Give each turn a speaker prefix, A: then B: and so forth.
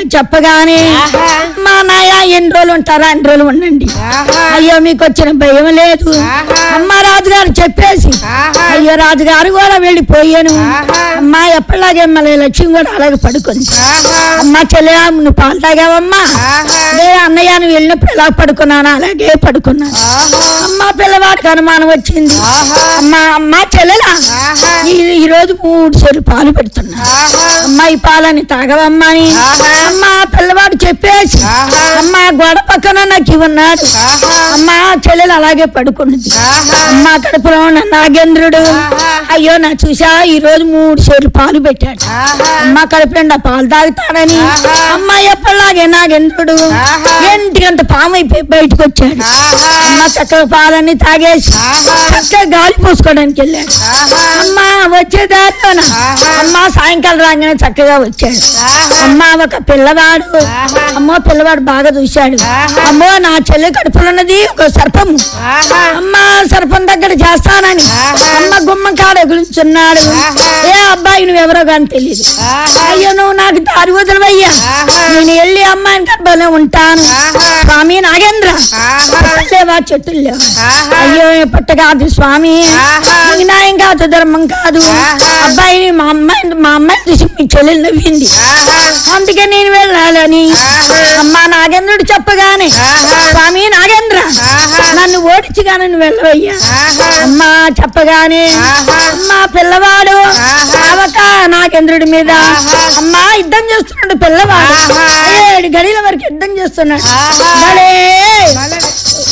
A: చెప్పగానే మా నాయ ఎన్ని రోజులు ఉంటారా అన్ని రోజులు ఉండండి అయ్యో మీకు వచ్చిన భయం లేదు అమ్మ రాజుగారు చెప్పేసి అయ్యో రాజుగారు కూడా వెళ్ళిపోయాను అమ్మ ఎప్పటిలాగే మళ్ళీ లక్ష్యం కూడా అలాగే పడుకుంది అమ్మ చెల్లె నువ్వు పాలు తాగావమ్మా లే అన్నయ్య నువ్వు వెళ్ళినప్పుడు ఎలా పడుకున్నాను అలాగే పడుకున్నాను అమ్మ పిల్లవాడికి అనుమానం వచ్చింది అమ్మ అమ్మ చెల్లెలా ఈ ఈ రోజు మూడు సొరు పాలు పెడుతున్నా అమ్మ ఈ పాలని తాగవమ్మా అని అమ్మ పిల్లవాడు చెప్పేసి అమ్మ గోడ పక్కన నాకు ఇవ్వన్నాడు అమ్మ చెల్లెలు అలాగే పడుకున్నది అమ్మ కడుపులో ఉన్న నాగేంద్రుడు అయ్యో నా చూసా ఈ రోజు మూడు సోర్లు పాలు పెట్టాడు అమ్మ కడుపుండా పాలు తాగుతాడని అమ్మ ఎప్పటిలాగే నాగేంద్రుడు ఎంటికంత పాము అయిపోయి బయటకు వచ్చాడు అమ్మ చక్కగా పాలన్నీ తాగేసి చక్కగా గాలి పోసుకోవడానికి వెళ్ళాడు అమ్మ వచ్చే దారిలోన అమ్మ సాయంకాలం రాగానే చక్కగా వచ్చాడు అమ్మ ఒక పిల్లవాడు అమ్మో పిల్లవాడు బాగా చూశాడు అమ్మో నా చెల్లి కడుపులో ఉన్నది ఒక సర్పము అమ్మ సర్పం దగ్గర చేస్తానని అమ్మ గుమ్మం కాడ ఎగురుచున్నాడు ఏ అబ్బాయి నువ్వు ఎవరో కానీ తెలియదు అయ్యో నువ్వు నాకు దారి వదలవయ్యా నేను వెళ్ళి అమ్మాయిని గర్భంలో ఉంటాను స్వామి నాగేంద్ర చెట్లు లేవా చెట్టులు లేవా అయ్యో పట్ట కాదు స్వామి నీకు న్యాయం కాదు ధర్మం కాదు అబ్బాయిని మా అమ్మాయి మా అమ్మాయి చూసి మీ చెల్లెలు నవ్వింది అందుకే నేను వెళ్ళాలని అమ్మా నాగేంద్రుడు చెప్పగానే స్వామి నాగేంద్ర నన్ను ఓడించగానే నువ్వు వెళ్ళవయ్యా అమ్మా చెప్పగానే అమ్మా పిల్లవాడు అవక నాగేంద్రుడి మీద అమ్మా యుద్ధం చేస్తున్నాడు పిల్లవాడు ఏడు గడిల వరకు యుద్ధం చేస్తున్నాడు భలే